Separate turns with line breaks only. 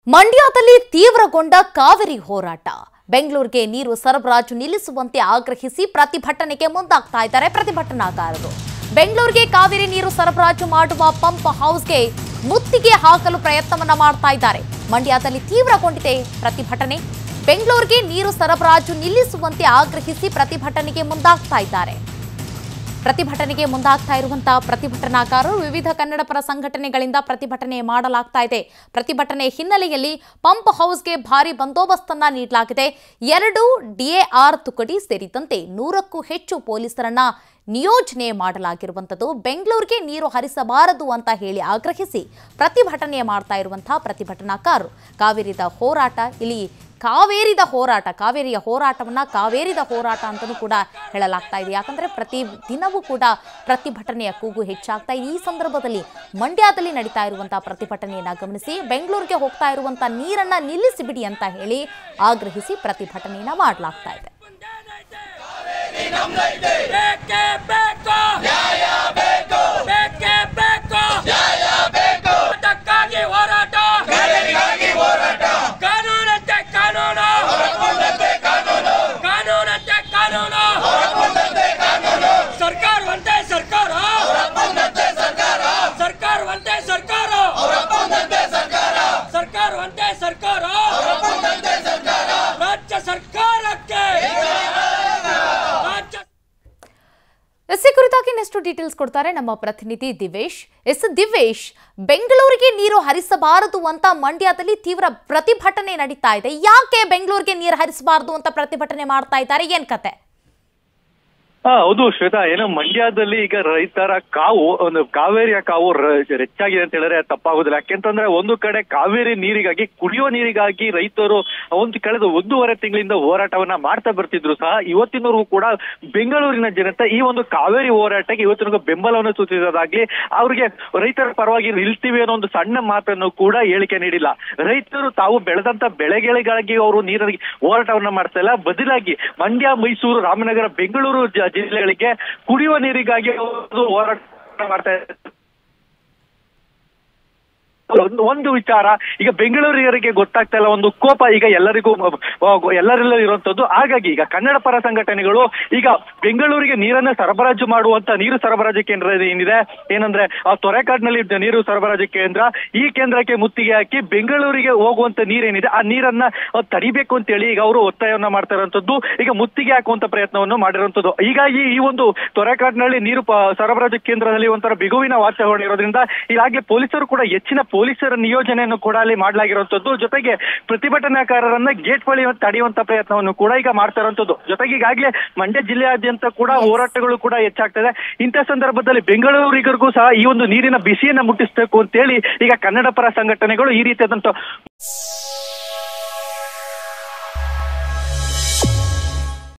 ಮಂಡ್ಯದಲ್ಲಿ ತೀವ್ರಗೊಂಡ ಕಾವೇರಿ ಹೋರಾಟ ಬೆಂಗಳೂರಿಗೆ ನೀರು ಸರಬರಾಜು ನಿಲ್ಲಿಸುವಂತೆ ಆಗ್ರಹಿಸಿ ಪ್ರತಿಭಟನೆಗೆ ಮುಂದಾಗ್ತಾ ಇದ್ದಾರೆ ಪ್ರತಿಭಟನಾಕಾರರು ಬೆಂಗಳೂರಿಗೆ ಕಾವೇರಿ ನೀರು ಸರಬರಾಜು ಮಾಡುವ ಪಂಪ್ ಹೌಸ್ಗೆ ಮುತ್ತಿಗೆ ಹಾಕಲು ಪ್ರಯತ್ನವನ್ನ ಮಾಡ್ತಾ ಇದ್ದಾರೆ ಮಂಡ್ಯದಲ್ಲಿ ತೀವ್ರಗೊಂಡಿದೆ ಪ್ರತಿಭಟನೆ ಬೆಂಗಳೂರಿಗೆ ನೀರು ಸರಬರಾಜು ನಿಲ್ಲಿಸುವಂತೆ ಆಗ್ರಹಿಸಿ ಪ್ರತಿಭಟನೆಗೆ ಮುಂದಾಗ್ತಾ ಇದ್ದಾರೆ ಪ್ರತಿಭಟನೆಗೆ ಮುಂದಾಗ್ತಾ ಇರುವಂತಹ ಪ್ರತಿಭಟನಾಕಾರರು ವಿವಿಧ ಕನ್ನಡ ಪರ ಸಂಘಟನೆಗಳಿಂದ ಪ್ರತಿಭಟನೆ ಮಾಡಲಾಗ್ತಾ ಇದೆ ಪ್ರತಿಭಟನೆ ಹಿನ್ನೆಲೆಯಲ್ಲಿ ಪಂಪ್ ಹೌಸ್ಗೆ ಭಾರಿ ಬಂದೋಬಸ್ತನ್ನ ನೀಡಲಾಗಿದೆ ಎರಡು ಡಿಎಆರ್ ತುಕಡಿ ಸೇರಿದಂತೆ ನೂರಕ್ಕೂ ಹೆಚ್ಚು ಪೊಲೀಸರನ್ನ ನಿಯೋಜನೆ ಮಾಡಲಾಗಿರುವಂಥದ್ದು ಬೆಂಗಳೂರಿಗೆ ನೀರು ಹರಿಸಬಾರದು ಅಂತ ಹೇಳಿ ಆಗ್ರಹಿಸಿ ಪ್ರತಿಭಟನೆ ಮಾಡ್ತಾ ಇರುವಂತಹ ಪ್ರತಿಭಟನಾಕಾರರು ಕಾವೇರಿದ ಹೋರಾಟ ಇಲ್ಲಿ ಕಾವೇರಿದ ಹೋರಾಟ ಕಾವೇರಿಯ ಹೋರಾಟವನ್ನ ಕಾವೇರಿದ ಹೋರಾಟ ಅಂತಲೂ ಕೂಡ ಹೇಳಲಾಗ್ತಾ ಇದೆ ಯಾಕಂದ್ರೆ ಪ್ರತಿ ದಿನವೂ ಕೂಡ ಪ್ರತಿಭಟನೆಯ ಕೂಗು ಹೆಚ್ಚಾಗ್ತಾ ಇದೆ ಈ ಸಂದರ್ಭದಲ್ಲಿ ಮಂಡ್ಯದಲ್ಲಿ ನಡೀತಾ ಇರುವಂತಹ ಪ್ರತಿಭಟನೆಯನ್ನ ಗಮನಿಸಿ ಬೆಂಗಳೂರಿಗೆ ಹೋಗ್ತಾ ಇರುವಂತಹ ನೀರನ್ನ ನಿಲ್ಲಿಸಿಬಿಡಿ ಅಂತ ಹೇಳಿ ಆಗ್ರಹಿಸಿ ಪ್ರತಿಭಟನೆಯನ್ನ ಮಾಡಲಾಗ್ತಾ ಇದೆ
ಬೇಕೇ ಬೇಕು ನ್ಯಾಯ ಬೇಕು ಬೇಕೇ ಬೇಕು ನ್ಯಾಯ ಬೇಕು ಅದಕ್ಕಾಗಿ ಹೋರಾಟ ಹೋರಾಟ ಕಾನೂನಂತೆ ಕಾನೂನು ಕಾನೂನಂತೆ ಕಾನೂನು ಸರ್ಕಾರವಂತೆ ಸರ್ಕಾರ ಸರ್ಕಾರವಂತೆ ಸರ್ಕಾರ ಸರ್ಕಾರವಂತೆ ಸರ್ಕಾರ ರಾಜ್ಯ ಸರ್ಕಾರಕ್ಕೆ ರಾಜ್ಯ
ಎಸ್ ಈ ಕುರಿತಾಗಿ ಇನ್ನಷ್ಟು ಡೀಟೇಲ್ಸ್ ಕೊಡ್ತಾರೆ ನಮ್ಮ ಪ್ರತಿನಿಧಿ ದಿವೇಶ್ ಎಸ್ ದಿವೇಶ್ ಬೆಂಗಳೂರಿಗೆ ನೀರು ಹರಿಸಬಾರದು ಅಂತ ಮಂಡ್ಯದಲ್ಲಿ ತೀವ್ರ ಪ್ರತಿಭಟನೆ ನಡೀತಾ ಇದೆ ಯಾಕೆ ಬೆಂಗಳೂರಿಗೆ ನೀರು ಹರಿಸಬಾರದು ಅಂತ ಪ್ರತಿಭಟನೆ ಮಾಡ್ತಾ ಇದ್ದಾರೆ ಏನ್ ಕತೆ
ಹಾ ಹೌದು ಶ್ವೇತಾ ಏನು ಮಂಡ್ಯದಲ್ಲಿ ಈಗ ರೈತರ ಕಾವು ಒಂದು ಕಾವೇರಿಯ ಕಾವು ರ- ಹೆಚ್ಚಾಗಿದೆ ಅಂತ ಹೇಳಿದ್ರೆ ತಪ್ಪಾಗುದಿಲ್ಲ ಯಾಕೆಂತಂದ್ರೆ ಒಂದು ಕಡೆ ಕಾವೇರಿ ನೀರಿಗಾಗಿ ಕುಡಿಯುವ ನೀರಿಗಾಗಿ ರೈತರು ಒಂದು ಕಳೆದ ಒಂದೂವರೆ ತಿಂಗಳಿಂದ ಹೋರಾಟವನ್ನ ಮಾಡ್ತಾ ಬರ್ತಿದ್ರು ಸಹ ಇವತ್ತಿನವರೆಗೂ ಕೂಡ ಬೆಂಗಳೂರಿನ ಜನತೆ ಈ ಒಂದು ಕಾವೇರಿ ಹೋರಾಟಕ್ಕೆ ಇವತ್ತಿನ ಬೆಂಬಲವನ್ನು ಸೂಚಿಸೋದಾಗ್ಲಿ ಅವ್ರಿಗೆ ರೈತರ ಪರವಾಗಿ ನಿಲ್ತೀವಿ ಅನ್ನೋ ಒಂದು ಸಣ್ಣ ಮಾತನ್ನು ಕೂಡ ಹೇಳಿಕೆ ನೀಡಿಲ್ಲ ರೈತರು ತಾವು ಬೆಳೆದಂತ ಬೆಳೆಗಳಿಗಾಗಿ ಅವರು ನೀರಿಗೆ ಹೋರಾಟವನ್ನ ಮಾಡ್ತಾ ಇಲ್ಲ ಬದಲಾಗಿ ಮಂಡ್ಯ ಮೈಸೂರು ರಾಮನಗರ ಬೆಂಗಳೂರು ಜ- ಜಿಲ್ಲೆಗಳಿಗೆ ಕುಡಿಯುವ ನೀರಿಗಾಗಿ ಅವರು ಹೋರಾಟ ಮಾಡ್ತಾ ಇದ್ದಾರೆ ಒಂದು ಒಂದು ವಿಚಾರ ಈಗ ಬೆಂಗಳೂರಿಗರಿಗೆ ಗೊತ್ತಾಗ್ತಾ ಇಲ್ಲ ಒಂದು ಕೋಪ ಈಗ ಎಲ್ಲರಿಗೂ ಅಹ್, ಎಲ್ಲರಲ್ಲೂ ಇರುವಂತದ್ದು ಹಾಗಾಗಿ ಈಗ ಕನ್ನಡ ಪರ ಸಂಘಟನೆಗಳು ಈಗ ಬೆಂಗಳೂರಿಗೆ ನೀರನ್ನ ಸರಬರಾಜು ಮಾಡುವಂತ ನೀರು ಸರಬರಾಜು ಕೇಂದ್ರ ಏನಿದೆ ಏನಂದ್ರೆ ಆ ತೊರೆಕಾಡ್ನಲ್ಲಿ ಇದ್ದ ನೀರು ಸರಬರಾಜು ಕೇಂದ್ರ ಈ ಕೇಂದ್ರಕ್ಕೆ ಮುತ್ತಿಗೆ ಹಾಕಿ ಬೆಂಗಳೂರಿಗೆ ಹೋಗುವಂತ ನೀರೇನಿದೆ ಆ ನೀರನ್ನ ಅಹ್, ತಡಿಬೇಕು ಅಂತೇಳಿ ಈಗ ಅವರು ಒತ್ತಾಯವನ್ನ ಮಾಡ್ತಾ ಇರುವಂತದ್ದು ಈಗ ಮುತ್ತಿಗೆ ಹಾಕುವಂತ ಪ್ರಯತ್ನವನ್ನು ಮಾಡಿರುವಂತದ್ದು ಹೀಗಾಗಿ ಈ ಒಂದು ತೊರೆಕಾಡ್ನಲ್ಲಿ ನೀರು ಪ- ಸರಬರಾಜು ಕೇಂದ್ರದಲ್ಲಿ ಒಂಥರ ಬಿಗುವಿನ ವಾತಾವರಣ ಇರೋದ್ರಿಂದ ಈಗಾಗಲೇ ಪೊಲೀಸರು ಕೂಡ ಹೆಚ್ಚಿನ ಪೊಲೀಸರ ನಿಯೋಜನೆಯನ್ನು ಕೂಡ ಅಲ್ಲಿ ಮಾಡಲಾಗಿರುವಂತದ್ದು ಜೊತೆಗೆ ಪ್ರತಿಭಟನಾಕಾರರನ್ನ ಗೇಟ್ ಬಳಿ ತಡೆಯುವಂತ ಪ್ರಯತ್ನವನ್ನು ಕೂಡ ಈಗ ಮಾಡ್ತಾ ಇರುವಂತದ್ದು ಜೊತೆಗೆ ಈಗಾಗಲೇ ಮಂಡ್ಯ ಜಿಲ್ಲೆಯಾದ್ಯಂತ ಕೂಡ ಹೋರಾಟಗಳು ಕೂಡ ಹೆಚ್ಚಾಗ್ತದೆ ಇಂಥ ಸಂದರ್ಭದಲ್ಲಿ ಬೆಂಗಳೂರಿಗರಿಗೂ ಸಹ ಈ ಒಂದು ನೀರಿನ ಬಿಸಿಯನ್ನ ಮುಟ್ಟಿಸಬೇಕು ಅಂತೇಳಿ ಈಗ ಕನ್ನಡ ಪರ ಸಂಘಟನೆಗಳು ಈ ರೀತಿಯಾದಂತ